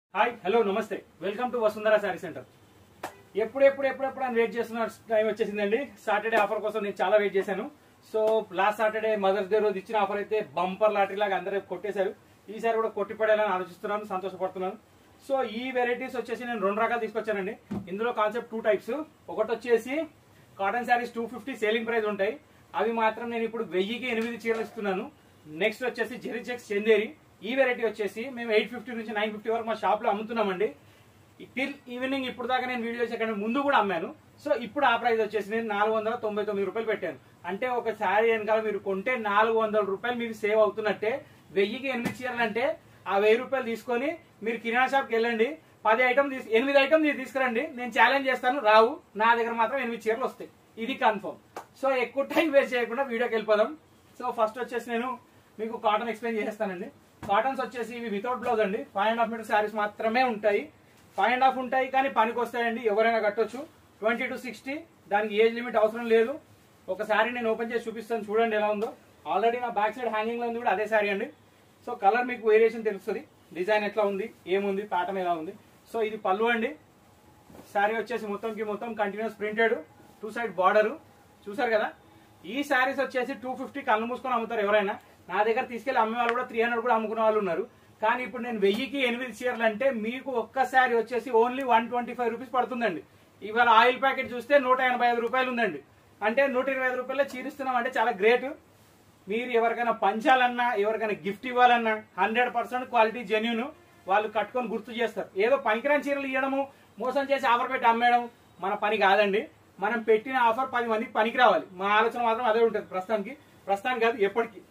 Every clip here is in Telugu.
హాయ్ హలో నమస్తే welcome to Vasundhara sari centre ఎప్పుడెప్పుడు ఎప్పుడెప్పుడు అని వెయిట్ చేస్తున్న టైం వచ్చేసిందండి సాటర్డే ఆఫర్ కోసం నేను చాలా వెయిట్ చేశాను so last Saturday mother's day రోజు ఇచ్చిన ఆఫర్ అయితే బంపర్ లాటరీ లాగా అందరూ కొట్టేశారు ఈసారి కూడా కొట్టిపడేయాలని ఆలోచిస్తున్నాను సంతోషపడుతున్నాను సో ఈ వెరైటీస్ వచ్చేసి నేను రెండు రకాలు తీసుకొచ్చానండి ఇందులో కాన్సెప్ట్ టూ టైప్స్ ఒకటి వచ్చేసి cotton saris two fifty selling price ఉంటాయి అవి మాత్రం నేను ఇప్పుడు వెయ్యికి ఎనిమిది చీరలు ఇస్తున్నాను నెక్స్ట్ వచ్చేసి జెరీ చెక్స్ చందేరి ఈ వెరైటీ వచ్చేసి మేము ఎయిట్ ఫిఫ్టీ నుంచి నైన్ ఫిఫ్టీ వరకు మా షాప్ లో అమ్ముతున్నామండి టిల్ ఈవినింగ్ ఇప్పుడు దాకా నేను వీడియో చేయకుండా ముందు కూడా అమ్మాను సో ఇప్పుడు ఆ ప్రైస్ వచ్చేసి నేను నాలుగు వందల తొంభై తొమ్మిది రూపాయలు పెట్టాను అంటే ఒక శారీ వెనకాల మీరు కొంటే నాలుగు వందల రూపాయలు మీకు సేవ్ అవుతున్నట్టే వెయ్యికి ఎనిమిది చీరలు అంటే ఆ వెయ్యి రూపాయలు తీసుకొని మీరు కిరాణా షాప్కి వెళ్ళండి పది ఐటమ్ తీసు ఎనిమిది ఐటమ్ మీరు తీసుకురండి నేను ఛాలెంజ్ చేస్తాను రావు నా దగ్గర మాత్రం ఎనిమిది చీరలు వస్తాయి ఇది కన్ఫర్మ్ సో ఎక్కువ టైం వేస్ట్ చేయకుండా వీడియోకి వెళ్ళిపోదాం సో ఫస్ట్ వచ్చేసి నేను మీకు కాటన్ ఎక్స్ప్లెయిన్ చేస్తానండి కాటన్స్ వచ్చేసి ఇవి వితౌట్ బ్లౌజ్ అండి five and half metre saris మాత్రమే ఉంటాయి ఫైవ్ అండ్ హాఫ్ ఉంటాయి కానీ పనికి వస్తాయండి ఎవరైనా కట్టొచ్చు ట్వంటీ టు సిక్స్టీ దానికి ఏజ్ లిమిట్ అవసరం లేదు ఒక శారీ నేను ఓపెన్ చేసి చూపిస్తాను చూడండి ఎలా ఉందో ఆల్రెడీ నా బ్యాక్ సైడ్ హ్యాంగింగ్ లో ఉంది కూడా అదే శారీ అండి సో కలర్ మీకు వేరియేషన్ తెలుస్తుంది డిజైన్ ఎట్లా ఉంది ఏముంది ప్యాటర్న్ ఎలా ఉంది సో ఇది పళ్ళు అండి శారీ వచ్చేసి మొత్తంకి మొత్తం continuous printed two side border చూసారు కదా ఈ శారీస్ వచ్చేసి టూ ఫిఫ్టీ కళ్ళు మూసుకొని అమ్ముతారు ఎవరైనా నా దగ్గర తీసుకెళ్లి అమ్మే వాళ్ళు కూడా త్రీ హండ్రెడ్ కూడా అమ్ముకునే వాళ్ళు ఉన్నారు కానీ ఇప్పుడు నేను వెయ్యికి ఎనిమిది చీరలు అంటే మీకు ఒక్క శారీ వచ్చేసి only one twenty five rupees పడుతుందండి ఇవాళ ఆయిల్ ప్యాకెట్ చూస్తే నూట ఎనభై ఐదు రూపాయలు ఉందండి అంటే నూట ఇరవై ఐదు రూపాయలే చీరిస్తున్నాం అంటే చాలా గ్రేట్ మీరు ఎవరికైనా పంచాలన్నా ఎవరికైనా గిఫ్ట్ ఇవ్వాలన్నా హండ్రెడ్ పర్సెంట్ క్వాలిటీ జెన్యున్ వాళ్ళు కట్టుకొని గుర్తు చేస్తారు ఏదో పనికిరాని చీరలు ఇవ్వడము మోసం చేసి ఆఫర్ పెట్టి అమ్మేయడం మన పని కాదండి మనం పెట్టిన ఆఫర్ పది మందికి పనికి రావాలి మా ఆలోచన మాత్రం అదే ఉంటుంది ప్రస్తుతానికి ప్రస్తుతానికి కాదు ఎప్పటికీ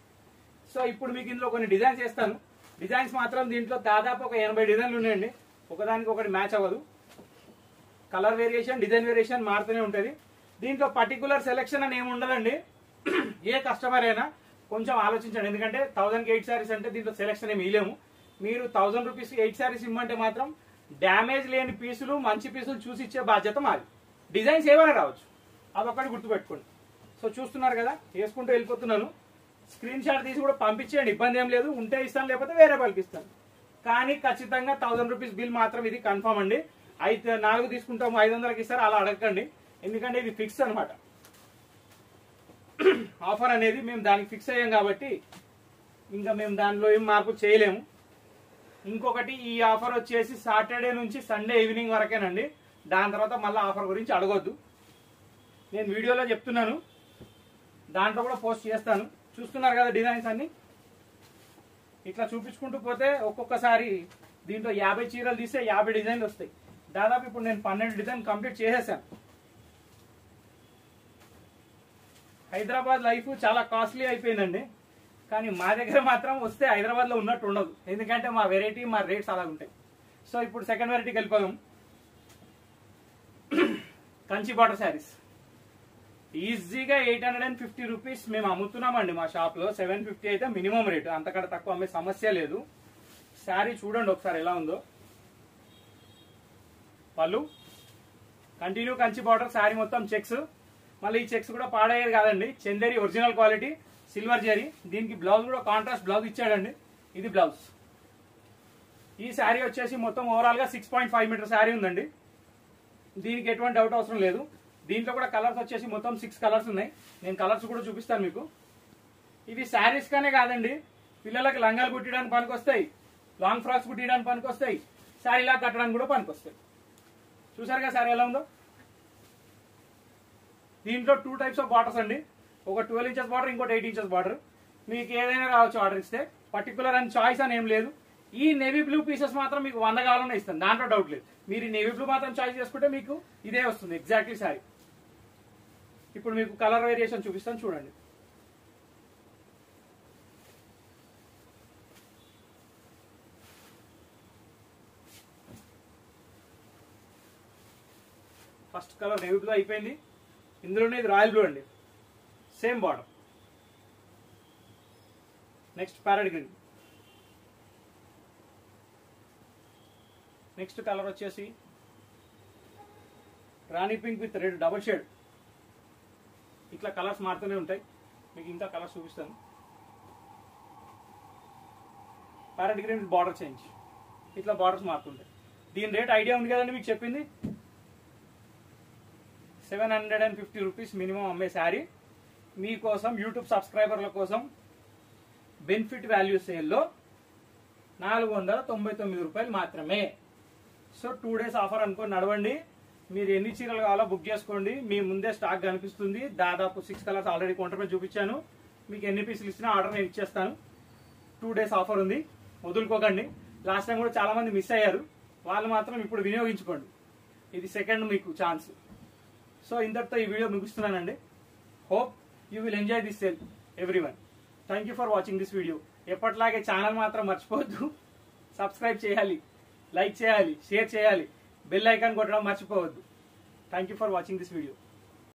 సో ఇప్పుడు మీకు ఇందులో కొన్ని డిజైన్స్ చేస్తాను డిజైన్స్ మాత్రం దీంట్లో దాదాపు ఒక ఎనభై డిజైన్లు ఉన్నాయండి ఒకదానికి ఒకటి మ్యాచ్ అవ్వదు కలర్ వేరియేషన్ డిజైన్ వేరియేషన్ మారుతూనే ఉంటుంది దీంట్లో పర్టికులర్ సెలెక్షన్ అని ఏమి ఉండదండి ఏ కస్టమర్ అయినా కొంచెం ఆలోచించండి ఎందుకంటే థౌసండ్కి ఎయిట్ శారీస్ అంటే దీంట్లో సెలెక్షన్ ఏమి ఇవ్వలేము మీరు థౌసండ్ రూపీస్ ఎయిట్ శారీస్ ఇమ్మంటే మాత్రం డ్యామేజ్ లేని పీసులు మంచి పీసులు చూసి ఇచ్చే బాధ్యత మాది డిజైన్స్ ఏమైనా రావచ్చు అదొక్కటి గుర్తుపెట్టుకోండి సో చూస్తున్నారు కదా వేసుకుంటూ వెళ్ళిపోతున్నాను స్క్రీన్ షాట్ తీసి కూడా పంపించేయండి ఇబ్బంది ఏం లేదు ఉంటే ఇస్తాను లేకపోతే వేరే వాళ్ళకి ఇస్తాను కానీ ఖచ్చితంగా థౌసండ్ రూపీస్ బిల్ మాత్రం ఇది కన్ఫర్మ్ అండి అయితే నాలుగు తీసుకుంటాము ఐదు వందలకి ఇస్తారు అలా అడగండి ఎందుకంటే ఇది ఫిక్స్ అనమాట ఆఫర్ అనేది మేము దానికి ఫిక్స్ అయ్యాం కాబట్టి ఇంకా మేము దానిలో ఏం మార్పు చేయలేము ఇంకొకటి ఈ ఆఫర్ వచ్చేసి సాటర్డే నుంచి సండే ఈవినింగ్ వరకేనండి దాని తర్వాత మళ్ళీ ఆఫర్ గురించి అడగొద్దు నేను వీడియోలో చెప్తున్నాను దాంట్లో కూడా పోస్ట్ చేస్తాను చూస్తున్నారు కదా డిజైన్స్ అన్ని ఇట్లా చూపించుకుంటూ పోతే ఒక్కొక్కసారి దీంట్లో యాభై చీరలు తీస్తే యాభై డిజైన్లు వస్తాయి దాదాపు ఇప్పుడు నేను పన్నెండు డిజైన్ కంప్లీట్ చేసేసాను హైదరాబాద్ లైఫ్ చాలా కాస్ట్లీ అయిపోయిందండి కానీ మా దగ్గర మాత్రం వస్తే హైదరాబాద్ లో ఉన్నట్టు ఉండదు ఎందుకంటే మా వెరైటీ మా రేట్స్ అలా ఉంటాయి సో ఇప్పుడు సెకండ్ వెరైటీకి వెళ్ళిపోదాం కంచి బార్డర్ శారీస్ ఈజీగా eight hundred and fifty rupees మేము అమ్ముతున్నామండి మా షాప్ లో సెవెన్ ఫిఫ్టీ అయితే మినిమం రేట్ అంతకంటే తక్కువ అమ్మే సమస్య లేదు శారీ చూడండి ఒకసారి ఎలా ఉందో పళ్ళు కంటిన్యూ కంచి బార్డర్ శారీ మొత్తం చెక్స్ మళ్ళీ ఈ చెక్స్ కూడా పాడయ్యేది కాదండి Chanderi original quality silver zari దీనికి బ్లౌజ్ కూడా కాంట్రాస్ట్ బ్లౌజ్ ఇచ్చాడండి ఇది బ్లౌజ్ ఈ శారీ వచ్చేసి మొత్తం ఓవరాల్ గా six point five metre sari ఉందండి దీనికి ఎటువంటి డౌట్ అవసరం లేదు దీంట్లో కూడా కలర్స్ వచ్చేసి మొత్తం సిక్స్ కలర్స్ ఉన్నాయి నేను కలర్స్ కూడా చూపిస్తాను మీకు ఇవి శారీస్ కానే కాదండి పిల్లలకి లంగాలు కుట్టడానికి పనికొస్తాయి లాంగ్ ఫ్రాక్స్ కుట్టడానికి పనికొస్తాయి శారీలా కట్టడానికి కూడా పనికొస్తాయి చూసారు కదా శారీ ఎలా ఉందో దీంట్లో టూ టైప్స్ ఆఫ్ బార్డర్స్ అండి ఒక ట్వెల్వ్ ఇంచెస్ బార్డర్ ఇంకోటి ఎయిట్ ఇంచెస్ బార్డర్ మీకు ఏదైనా రావచ్చు ఆర్డర్ ఇస్తే పర్టికులర్ అని చాయిస్ అని ఏం లేదు ఈ నేవీ బ్లూ పీసెస్ మాత్రం మీకు వంద కావాలన్నా ఇస్తాను దాంట్లో డౌట్ లేదు మీరు నేవీ బ్లూ మాత్రం చాయిస్ చేసుకుంటే మీకు ఇదే వస్తుంది ఎగ్జాక్ట్లీ సారీ ఇప్పుడు మీకు కలర్ వేరియేషన్ చూపిస్తాను చూడండి ఫస్ట్ కలర్ నేవీ బ్లూ అయిపోయింది ఇందులోనే ఇది రాయల్ బ్లూ అండి same border next parrot green next colour వచ్చేసి rani pink with red double shade ఇట్లా కలర్స్ మారుతూనే ఉంటాయి మీకు ఇంకా కలర్స్ చూపిస్తాను parrot green with border change ఇట్లా బార్డర్స్ మారుతుంటాయి దీని రేట్ ఐడియా ఉంది కదండి మీకు చెప్పింది seven hundred and fifty rupees minimum అమ్మే శారీ మీకోసం యూట్యూబ్ సబ్స్క్రైబర్ల కోసం బెనిఫిట్ వాల్యూ సేల్లో నాలుగు వందల తొంభై తొమ్మిది రూపాయలు మాత్రమే సో టూ డేస్ ఆఫర్ అనుకొని నడవండి మీరు ఎన్ని చీరలు కావాలో బుక్ చేసుకోండి మీ ముందే స్టాక్ కనిపిస్తుంది దాదాపు సిక్స్ కలర్స్ ఆల్రెడీ కౌంటర్ మీద చూపించాను మీకు ఎన్ని పీసులు ఇచ్చినా ఆర్డర్ నేను ఇచ్చేస్తాను టూ డేస్ ఆఫర్ ఉంది వదులుకోకండి లాస్ట్ టైం కూడా చాలా మంది మిస్ అయ్యారు వాళ్ళు మాత్రం ఇప్పుడు వినియోగించుకోండి ఇది సెకండ్ మీకు ఛాన్స్ సో ఇంతటితో ఈ వీడియో ముగిస్తున్నానండి hope you will enjoy this sale everyone thank you for watching this video ఎప్పటిలాగే ఛానల్ మాత్రం మర్చిపోవద్దు సబ్స్క్రైబ్ చేయాలి లైక్ చేయాలి షేర్ చేయాలి బెల్ ఐకాన్ కొట్టడం మర్చిపోవద్దు thank you for watching this video